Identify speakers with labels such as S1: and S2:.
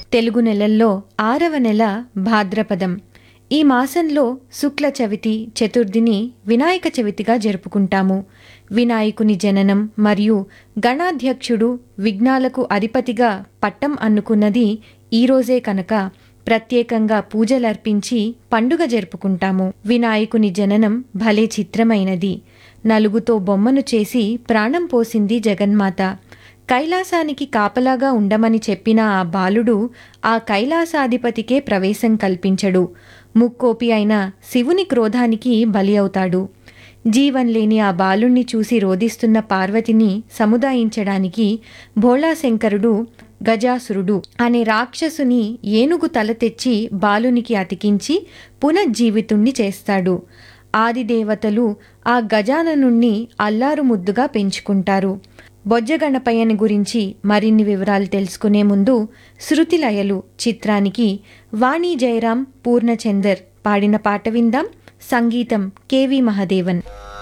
S1: తెలుగు నెలల్లో ఆరవ నెల భాద్రపదం ఈ మాసంలో శుక్ల చవితి చతుర్థిని వినాయక చవితిగా జరుపుకుంటాము వినాయకుని జననం మరియు గణాధ్యక్షుడు విఘ్నాలకు అధిపతిగా పట్టం అన్నుకున్నది ఈరోజే కనుక ప్రత్యేకంగా పూజలర్పించి పండుగ జరుపుకుంటాము వినాయకుని జననం భలే చిత్రమైనది నలుగుతో బొమ్మను చేసి ప్రాణం పోసింది జగన్మాత కైలాసానికి కాపలాగా ఉండమని చెప్పిన ఆ బాలుడు ఆ కైలాసాధిపతికే ప్రవేశం కల్పించడు ముక్కోపి అయిన శివుని క్రోధానికి బలి అవుతాడు జీవం లేని ఆ బాలుణ్ణి చూసి రోదిస్తున్న పార్వతిని సముదాయించడానికి భోళాశంకరుడు గజాసురుడు అనే రాక్షసుని ఏనుగు తల తెచ్చి బాలునికి అతికించి పునజ్జీవితుణ్ణి చేస్తాడు ఆదిదేవతలు ఆ గజాననుణ్ణి అల్లారు ముద్దుగా పెంచుకుంటారు బొజ్జగణపయ్యని గురించి మరిన్ని వివరాలు తెలుసుకునే ముందు శృతిలయలు చిత్రానికి వాణి జయరాం పూర్ణచందర్ పాడిన పాట విందాం సంగీతం కెవి మహదేవన్